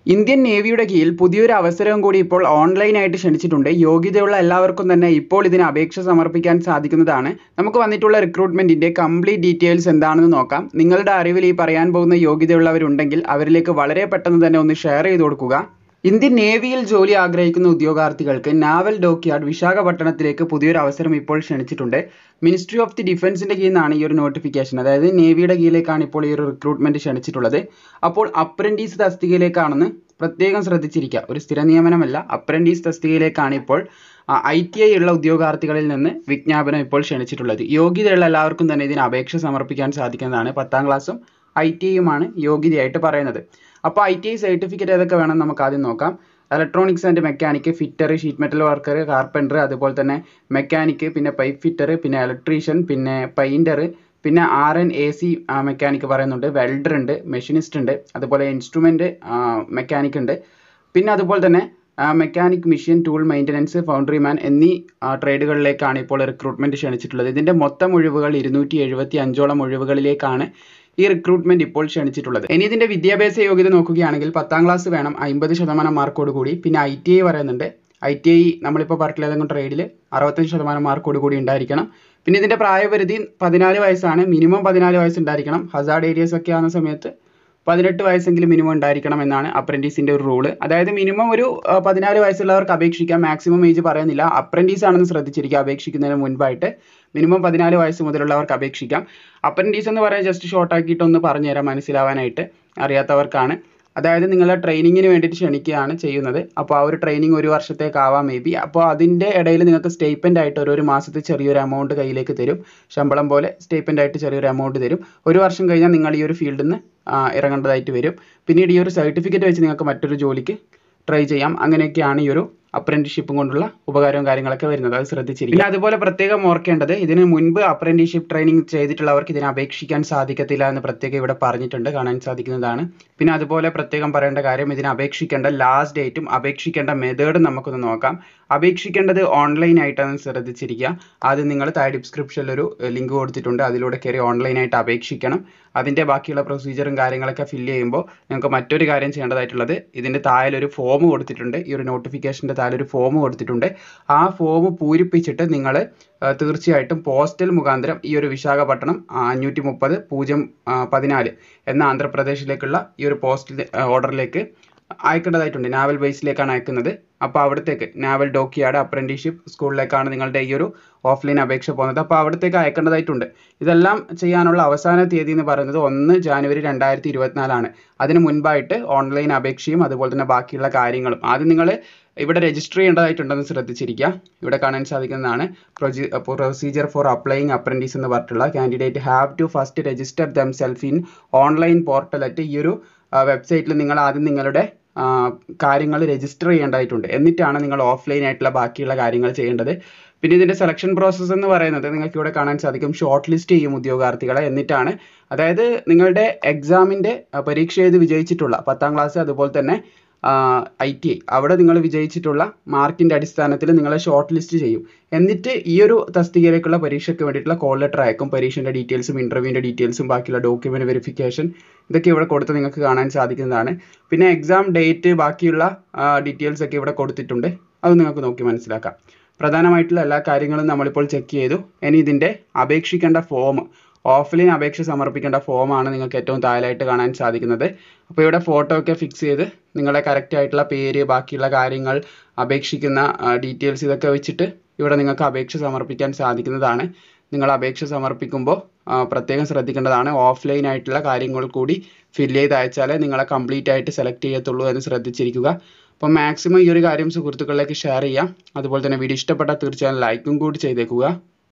Indian നേവിയുടെ കീഴിൽ പുതിയൊരു അവസരവും കൂടി ഇപ്പോൾ ഓൺലൈനായിട്ട് ക്ഷണിച്ചിട്ടുണ്ട് യോഗ്യതയുള്ള എല്ലാവർക്കും തന്നെ ഇപ്പോൾ ഇതിന് അപേക്ഷ സമർപ്പിക്കാൻ സാധിക്കുന്നതാണ് നമുക്ക് വന്നിട്ടുള്ള റിക്രൂട്ട്മെന്റിന്റെ കംപ്ലീറ്റ് ഡീറ്റെയിൽസ് എന്താണെന്ന് നോക്കാം നിങ്ങളുടെ അറിവിൽ ഈ പറയാൻ പോകുന്ന യോഗ്യതയുള്ളവരുണ്ടെങ്കിൽ അവരിലേക്ക് വളരെ പെട്ടെന്ന് തന്നെ ഒന്ന് ഷെയർ ചെയ്ത് കൊടുക്കുക ഇന്ത്യൻ നേവിയിൽ ജോലി ആഗ്രഹിക്കുന്ന ഉദ്യോഗാർത്ഥികൾക്ക് നാവൽ ഡോക്യാർഡ് വിശാഖപട്ടണത്തിലേക്ക് പുതിയൊരു അവസരം ഇപ്പോൾ ക്ഷണിച്ചിട്ടുണ്ട് മിനിസ്ട്രി ഓഫ് ദി ഡിഫൻസിന്റെ കീഴിൽ നിന്നാണ് ഈ ഒരു നോട്ടിഫിക്കേഷൻ അതായത് നേവിയുടെ കീഴിലേക്കാണ് ഇപ്പോൾ ഈ ഒരു റിക്രൂട്ട്മെന്റ് ക്ഷണിച്ചിട്ടുള്ളത് അപ്പോൾ അപ്രന്റീസ് തസ്തികയിലേക്കാണെന്ന് പ്രത്യേകം ശ്രദ്ധിച്ചിരിക്കുക ഒരു സ്ഥിര നിയമനമല്ല അപ്രന്റീസ് തസ്തികയിലേക്കാണ് ഇപ്പോൾ ഐ ടി ഐ ഉള്ള ഉദ്യോഗാർത്ഥികളിൽ നിന്ന് വിജ്ഞാപനം ഇപ്പോൾ ക്ഷണിച്ചിട്ടുള്ളത് യോഗ്യതയുള്ള എല്ലാവർക്കും തന്നെ ഇതിന് അപേക്ഷ സമർപ്പിക്കാൻ സാധിക്കുന്നതാണ് പത്താം ക്ലാസ്സും ഐ ടി ഐയുമാണ് യോഗ്യതയായിട്ട് പറയുന്നത് അപ്പോൾ ഐ ടി ഐ സർട്ടിഫിക്കറ്റ് ഏതൊക്കെ വേണം നമുക്ക് ആദ്യം നോക്കാം electronics and mechanic fitter sheet metal worker carpenter അതുപോലെ തന്നെ മെക്കാനിക് പിന്നെ പൈപ്പ് ഫിറ്റർ പിന്നെ ഇലക്ട്രീഷ്യൻ പിന്നെ പെയിൻറ്റർ പിന്നെ R and A C mechanic പറയുന്നുണ്ട് വെൽഡർ ഉണ്ട് മെഷീനിസ്റ്റ് ഉണ്ട് അതുപോലെ ഇൻസ്ട്രുമെൻറ്റ് മെക്കാനിക് ഉണ്ട് പിന്നെ അതുപോലെ തന്നെ mechanic machine tool maintenance foundryman എന്നീ ട്രേഡുകളിലേക്കാണ് ഇപ്പോൾ റിക്രൂട്ട്മെൻറ്റ് ക്ഷണിച്ചിട്ടുള്ളത് ഇതിൻ്റെ മൊത്തം ഒഴിവുകൾ ഇരുന്നൂറ്റി എഴുപത്തി അഞ്ചോളം ഒഴിവുകളിലേക്കാണ് ഈ റിക്രൂട്ട്മെന്റ് ഇപ്പോൾ ക്ഷണിച്ചിട്ടുള്ളത് ഇനി ഇതിന്റെ വിദ്യാഭ്യാസ യോഗ്യത നോക്കുകയാണെങ്കിൽ പത്താം ക്ലാസ് വേണം അമ്പത് ശതമാനം മാർക്കോട് കൂടി പിന്നെ ഐ ടി ഐ പറയുന്നുണ്ട് ഐ ടി ഐ നമ്മളിപ്പോൾ പറഞ്ഞിട്ടുള്ള ഏതെങ്കിലും ട്രേഡിൽ അറുപത്തഞ്ച് ശതമാനം മാർക്കോട് കൂടി ഉണ്ടായിരിക്കണം പിന്നെ ഇതിന്റെ പ്രായപരിധി പതിനാല് വയസ്സാണ് മിനിമം പതിനാല് വയസ്സ് ഉണ്ടായിരിക്കണം ഹസാർഡ് ഏരിയസ് ഒക്കെ ആവുന്ന സമയത്ത് പതിനെട്ട് വയസ്സെങ്കിലും മിനിമം ഉണ്ടായിരിക്കണം എന്നാണ് അപ്രൻറ്റീസിൻ്റെ ഒരു റൂള് അതായത് മിനിമം ഒരു പതിനാല് വയസ്സുള്ളവർക്ക് അപേക്ഷിക്കാം മാക്സിമം ഏജ് പറയുന്നില്ല അപ്രൻറ്റീസ് ആണെന്ന് ശ്രദ്ധിച്ചിരിക്കുക അപേക്ഷിക്കുന്നതിന് മുൻപായിട്ട് മിനിമം പതിനാല് വയസ്സ് മുതലുള്ളവർക്ക് അപേക്ഷിക്കാം അപ്രൻറ്റീസ് എന്ന് പറയാൻ ജസ്റ്റ് ഷോർട്ട് ആക്കിയിട്ട് ഒന്ന് പറഞ്ഞുതരാം മനസ്സിലാവാനായിട്ട് അറിയാത്തവർക്കാണ് അതായത് നിങ്ങളെ ട്രെയിനിങ്ങിന് വേണ്ടിയിട്ട് ക്ഷണിക്കുകയാണ് ചെയ്യുന്നത് അപ്പോൾ ആ ഒരു ട്രെയിനിങ് ഒരു വർഷത്തേക്കാവാം മേ ബി അപ്പോൾ അതിൻ്റെ ഇടയിൽ നിങ്ങൾക്ക് സ്റ്റേപ്പൻ്റ് ആയിട്ട് ഒരു ഒരു മാസത്തെ ചെറിയൊരു എമൗണ്ട് കയ്യിലേക്ക് തരും ശമ്പളം പോലെ സ്റ്റേപ്പൻ്റ് ആയിട്ട് ചെറിയൊരു എമൗണ്ട് തരും ഒരു വർഷം കഴിഞ്ഞാൽ നിങ്ങൾ ഈ ഒരു ഫീൽഡിൽ നിന്ന് ഇറങ്ങേണ്ടതായിട്ട് വരും പിന്നീട് ഈ ഒരു സർട്ടിഫിക്കറ്റ് വെച്ച് നിങ്ങൾക്ക് മറ്റൊരു ജോലിക്ക് ട്രൈ ചെയ്യാം അങ്ങനെയൊക്കെയാണ് ഈ ഒരു അപ്രന്റീഷിപ്പും കൊണ്ടുള്ള ഉപകാരവും കാര്യങ്ങളൊക്കെ വരുന്നത് അത് ശ്രദ്ധിച്ചിരിക്കും പിന്നെ അതുപോലെ പ്രത്യേകം ഓർക്കേണ്ടത് ഇതിന് മുൻപ് അപ്രന്റീഷിപ്പ് ട്രെയിനിങ് ചെയ്തിട്ടുള്ളവർക്ക് ഇതിന് അപേക്ഷിക്കാൻ സാധിക്കത്തില്ല എന്ന് പ്രത്യേകം ഇവിടെ പറഞ്ഞിട്ടുണ്ട് കാണാൻ സാധിക്കുന്നതാണ് പിന്നെ അതുപോലെ പ്രത്യേകം പറയേണ്ട കാര്യം ഇതിന് അപേക്ഷിക്കേണ്ട ലാസ്റ്റ് ഡേറ്റും അപേക്ഷിക്കേണ്ട മെത്തേഡും നമുക്കൊന്ന് നോക്കാം അപേക്ഷിക്കേണ്ടത് ഓൺലൈൻ ആയിട്ടാണ് ശ്രദ്ധിച്ചിരിക്കുക ആദ്യം നിങ്ങൾ താഴെ ഡിസ്ക്രിപ്ഷനിൽ ഒരു ലിങ്ക് കൊടുത്തിട്ടുണ്ട് അതിലൂടെ കയറി ഓൺലൈനായിട്ട് അപേക്ഷിക്കണം അതിൻ്റെ ബാക്കിയുള്ള പ്രൊസീജിയറും കാര്യങ്ങളൊക്കെ ഫില്ല് ചെയ്യുമ്പോൾ നിങ്ങൾക്ക് മറ്റൊരു കാര്യം ചെയ്യേണ്ടതായിട്ടുള്ളത് ഇതിൻ്റെ താഴെ ഒരു ഫോം കൊടുത്തിട്ടുണ്ട് ഈ ഒരു നോട്ടിഫിക്കേഷൻ്റെ താഴെ ഒരു ഫോം കൊടുത്തിട്ടുണ്ട് ആ ഫോം പൂരിപ്പിച്ചിട്ട് നിങ്ങൾ തീർച്ചയായിട്ടും പോസ്റ്റൽ മുഖാന്തരം ഈ ഒരു വിശാഖപട്ടണം അഞ്ഞൂറ്റി മുപ്പത് പൂജ്യം പതിനാല് എന്ന ആന്ധ്രാപ്രദേശിലേക്കുള്ള ഈ ഒരു പോസ്റ്റൽ ഓർഡറിലേക്ക് അയക്കേണ്ടതായിട്ടുണ്ട് നാവൽ ബേസിലേക്കാണ് അയക്കുന്നത് അപ്പോൾ അവിടത്തേക്ക് നാവൽ ഡോക്കിയാട് അപ്രന്റീഷിപ്പ് സ്കൂളിലേക്കാണ് നിങ്ങളുടെ ഈ ഒരു ഓഫ്ലൈൻ അപേക്ഷ പോകുന്നത് അപ്പോൾ അവിടത്തേക്ക് അയക്കേണ്ടതായിട്ടുണ്ട് ഇതെല്ലാം ചെയ്യാനുള്ള അവസാന തീയതി എന്ന് പറയുന്നത് ഒന്ന് ജാനുവരി രണ്ടായിരത്തി ഇരുപത്തിനാലാണ് അതിന് മുൻപായിട്ട് ഓൺലൈൻ അപേക്ഷയും അതുപോലെ തന്നെ ബാക്കിയുള്ള കാര്യങ്ങളും ആദ്യം നിങ്ങൾ ഇവിടെ രജിസ്റ്റർ ചെയ്യേണ്ടതായിട്ടുണ്ടെന്ന് ശ്രദ്ധിച്ചിരിക്കുക ഇവിടെ കാണാൻ സാധിക്കുന്നതാണ് പ്രൊസീജിയർ ഫോർ അപ്ലൈയിങ് അപ്രന്റീസ് എന്ന് പറഞ്ഞിട്ടുള്ള candidate have to first register them self in online portal at ഈ ഒരു വെബ്സൈറ്റിൽ നിങ്ങൾ ആദ്യം നിങ്ങളുടെ കാര്യങ്ങൾ രജിസ്റ്റർ ചെയ്യേണ്ടതായിട്ടുണ്ട് എന്നിട്ടാണ് നിങ്ങൾ ഓഫ്ലൈൻ ആയിട്ടുള്ള ബാക്കിയുള്ള കാര്യങ്ങൾ ചെയ്യേണ്ടത് പിന്നെ ഇതിൻ്റെ സെലക്ഷൻ പ്രോസസ്സ് എന്ന് പറയുന്നത് നിങ്ങൾക്ക് ഇവിടെ കാണാൻ സാധിക്കും ഷോർട്ട് ലിസ്റ്റ് ചെയ്യും ഉദ്യോഗാർത്ഥികളെ എന്നിട്ടാണ് അതായത് നിങ്ങളുടെ എക്സാമിൻ്റെ പരീക്ഷ എഴുതി വിജയിച്ചിട്ടുള്ള പത്താം ക്ലാസ് അതുപോലെ തന്നെ ഐ ടി ഐ അവിടെ നിങ്ങൾ വിജയിച്ചിട്ടുള്ള മാർക്കിൻ്റെ അടിസ്ഥാനത്തിൽ നിങ്ങളെ ഷോർട്ട് ലിസ്റ്റ് ചെയ്യും എന്നിട്ട് ഈ ഒരു തസ്തികയിലേക്കുള്ള പരീക്ഷയ്ക്ക് വേണ്ടിയിട്ടുള്ള കോൾ ലെറ്റർ അയക്കും പരീക്ഷൻ്റെ ഡീറ്റെയിൽസും ഇൻ്റർവ്യൂവിൻ്റെ ഡീറ്റെയിൽസും ബാക്കിയുള്ള ഡോക്യുമെൻ്റ് വെരിഫിക്കേഷൻ ഇതൊക്കെ ഇവിടെ കൊടുത്ത് നിങ്ങൾക്ക് കാണാൻ സാധിക്കുന്നതാണ് പിന്നെ എക്സാം ഡേറ്റ് ബാക്കിയുള്ള ഡീറ്റെയിൽസ് ഒക്കെ ഇവിടെ കൊടുത്തിട്ടുണ്ട് അത് നിങ്ങൾക്ക് നോക്കി മനസ്സിലാക്കാം പ്രധാനമായിട്ടുള്ള എല്ലാ കാര്യങ്ങളും നമ്മളിപ്പോൾ ചെക്ക് ചെയ്തു ഇനി ഇതിൻ്റെ അപേക്ഷിക്കേണ്ട ഫോം ഓഫ്ലൈൻ അപേക്ഷ സമർപ്പിക്കേണ്ട ഫോമാണ് നിങ്ങൾക്ക് ഏറ്റവും താഴെയായിട്ട് കാണാൻ സാധിക്കുന്നത് അപ്പോൾ ഇവിടെ ഫോട്ടോ ഒക്കെ ഫിക്സ് ചെയ്ത് നിങ്ങളുടെ കറക്റ്റ് ആയിട്ടുള്ള പേര് ബാക്കിയുള്ള കാര്യങ്ങൾ അപേക്ഷിക്കുന്ന ഡീറ്റെയിൽസ് ഇതൊക്കെ വെച്ചിട്ട് ഇവിടെ നിങ്ങൾക്ക് അപേക്ഷ സമർപ്പിക്കാൻ സാധിക്കുന്നതാണ് നിങ്ങൾ അപേക്ഷ സമർപ്പിക്കുമ്പോൾ പ്രത്യേകം ശ്രദ്ധിക്കേണ്ടതാണ് ഓഫ്ലൈൻ ആയിട്ടുള്ള കാര്യങ്ങൾ കൂടി ഫില്ല് ചെയ്ത് അയച്ചാലേ നിങ്ങളെ കംപ്ലീറ്റ് ആയിട്ട് സെലക്ട് ചെയ്യത്തുള്ളൂ എന്ന് ശ്രദ്ധിച്ചിരിക്കുക അപ്പോൾ മാക്സിമം ഈ ഒരു കാര്യം സുഹൃത്തുക്കളിലേക്ക് ഷെയർ ചെയ്യാം അതുപോലെ തന്നെ വീഡിയോ ഇഷ്ടപ്പെട്ടാൽ തീർച്ചയായും ലൈക്കും കൂടി ചെയ്തേക്കുക